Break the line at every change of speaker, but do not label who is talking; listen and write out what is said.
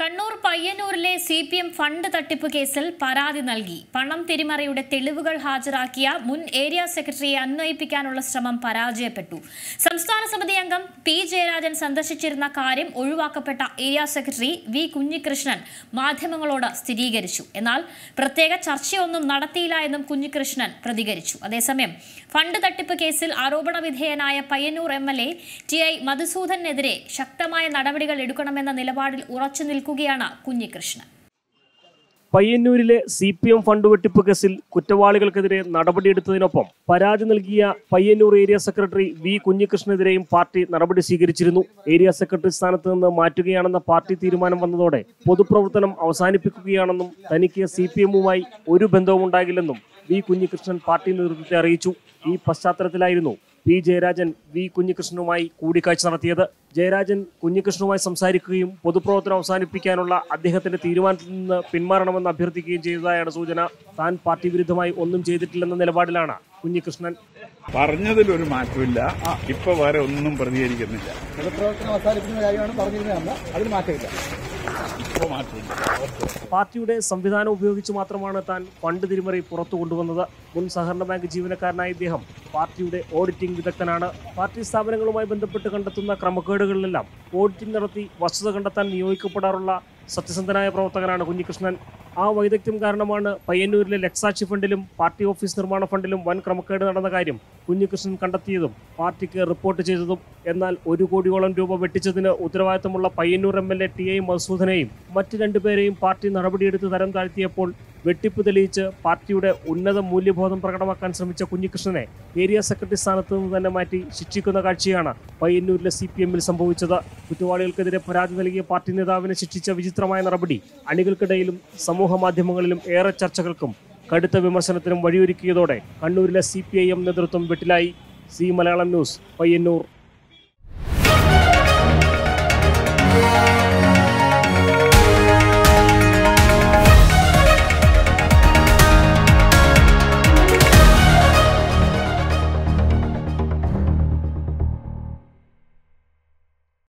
കണ്ണൂർ പയ്യന്നൂരിലെ C P M fund തട്ടിപ്പ് കേസിൽ പരാതി നൽകി പണം തിരിമറിയുടെ തെളിവുകൾ ഹാജരാക്കിയ മുൻ ഏരിയ സെക്രട്ടറിയെ അന്വയിപ്പിക്കാനുള്ള ശ്രമം പരാജയപ്പെട്ടു സംസ്ഥാന സമിതി അംഗം പി ജയരാജൻ സന്ദർശിച്ചിരുന്ന കാര്യം ഒഴിവാക്കപ്പെട്ട ഏരിയ സെക്രട്ടറി വി കുഞ്ഞികൃഷ്ണൻ മാധ്യമങ്ങളോട് സ്ഥിരീകരിച്ചു എന്നാൽ പ്രത്യേക ചർച്ചയൊന്നും നടത്തിയില്ല എന്നും കുഞ്ഞികൃഷ്ണൻ പ്രതികരിച്ചു അതേസമയം ഫണ്ട് തട്ടിപ്പ് കേസിൽ ആരോപണ വിധേയനായ Payyannur M L A T I മധുസൂദനെതിരെ ശക്തമായ നടപടികൾ എടുക്കണമെന്ന നിലപാടിൽ ഉറച്ചു നിൽക്കുകയാണ് കുഞ്ഞികൃഷ്ണൻ
പയ്യന്നൂരിലെ സി പി എം ഫണ്ട് വെട്ടിപ്പ് കേസിൽ കുറ്റവാളികൾക്കെതിരെ നടപടിയെടുത്തതിനൊപ്പം പരാതി നൽകിയ പയ്യന്നൂർ ഏരിയ സെക്രട്ടറി വി കുഞ്ഞികൃഷ്ണനെതിരെയും പാർട്ടി നടപടി സ്വീകരിച്ചിരുന്നു ഏരിയ സെക്രട്ടറി സ്ഥാനത്ത് നിന്ന് മാറ്റുകയാണെന്ന പാർട്ടി തീരുമാനം വന്നതോടെ പൊതുപ്രവർത്തനം അവസാനിപ്പിക്കുകയാണെന്നും തനിക്ക് സി പി എമ്മുമായി ഒരു ബന്ധവും ഉണ്ടാകില്ലെന്നും വി കുഞ്ഞികൃഷ്ണൻ പാർട്ടി നേതൃത്വത്തെ അറിയിച്ചു ഈ പശ്ചാത്തലത്തിലായിരുന്നു പി ജയരാജൻ വി കുഞ്ഞികൃഷ്ണനുമായി കൂടിക്കാഴ്ച നടത്തിയത് ജയരാജൻ കുഞ്ഞികൃഷ്ണനുമായി സംസാരിക്കുകയും പൊതുപ്രവർത്തനം അവസാനിപ്പിക്കാനുള്ള അദ്ദേഹത്തിന്റെ തീരുമാനത്തിൽ നിന്ന് പിന്മാറണമെന്ന് അഭ്യർത്ഥിക്കുകയും ചെയ്തതായാണ് സൂചന താൻ പാർട്ടി വിരുദ്ധമായി ഒന്നും ചെയ്തിട്ടില്ലെന്ന നിലപാടിലാണ് കുഞ്ഞികൃഷ്ണൻ
പറഞ്ഞതിലൊരു മാറ്റമില്ല ഇപ്പൊ വരെ ഒന്നും പ്രതികരിക്കുന്നില്ല
പൊതുപ്രവർത്തനം അവസാനിപ്പിക്കുന്ന കാര്യമാണ് പറഞ്ഞിരുന്നതെന്ന് അതിൽ മാറ്റമില്ല
ഇപ്പൊ മാറ്റമില്ല
പാർട്ടിയുടെ സംവിധാനം ഉപയോഗിച്ച് മാത്രമാണ് താൻ ഫണ്ട് തിരിമറി പുറത്തു കൊണ്ടുവന്നത് മുൻ സഹകരണ ബാങ്ക് ജീവനക്കാരനായ ഇദ്ദേഹം പാർട്ടിയുടെ ഓഡിറ്റിംഗ് വിദഗ്ധനാണ് പാർട്ടി സ്ഥാപനങ്ങളുമായി ബന്ധപ്പെട്ട് കണ്ടെത്തുന്ന ക്രമക്കേടുകളിലെല്ലാം ഓഡിറ്റിംഗ് നടത്തി വസ്തുത കണ്ടെത്താൻ നിയോഗിക്കപ്പെടാറുള്ള സത്യസന്ധനായ പ്രവർത്തകനാണ് കുഞ്ഞികൃഷ്ണൻ ആ വൈദഗ്ധ്യം കാരണമാണ് പയ്യന്നൂരിലെ ലക്സാക്ഷി ഫണ്ടിലും പാർട്ടി ഓഫീസ് നിർമ്മാണ ഫണ്ടിലും വൻ ക്രമക്കേട് നടന്ന കാര്യം കുഞ്ഞികൃഷ്ണൻ കണ്ടെത്തിയതും പാർട്ടിക്ക് റിപ്പോർട്ട് ചെയ്തതും എന്നാൽ ഒരു കോടിയോളം രൂപ വെട്ടിച്ചതിന് ഉത്തരവാദിത്തമുള്ള Payyannur M L A T I മസൂദനെയും മറ്റ് രണ്ടുപേരെയും പാർട്ടി നടപടിയെടുത്ത് തരം താഴ്ത്തിയപ്പോൾ വെട്ടിപ്പ് തെളിയിച്ച് പാർട്ടിയുടെ ഉന്നത മൂല്യബോധം പ്രകടമാക്കാൻ ശ്രമിച്ച കുഞ്ഞികൃഷ്ണനെ ഏരിയ സെക്രട്ടറി സ്ഥാനത്ത് നിന്ന് തന്നെ മാറ്റി ശിക്ഷിക്കുന്ന കാഴ്ചയാണ് പയ്യന്നൂരിലെ സി പി എമ്മിൽ സംഭവിച്ചത് കുറ്റവാളികൾക്കെതിരെ പരാതി നൽകിയ പാർട്ടി നേതാവിനെ ശിക്ഷിച്ച വിചിത്രമായ നടപടി അണികൾക്കിടയിലും സമൂഹ മാധ്യമങ്ങളിലും ഏറെ ചർച്ചകൾക്കും കടുത്ത വിമർശനത്തിനും വഴിയൊരുക്കിയതോടെ കണ്ണൂരിലെ സി പി ഐ എം നേതൃത്വം വെട്ടിലായി സി മലയാളം ന്യൂസ് പയ്യന്നൂർ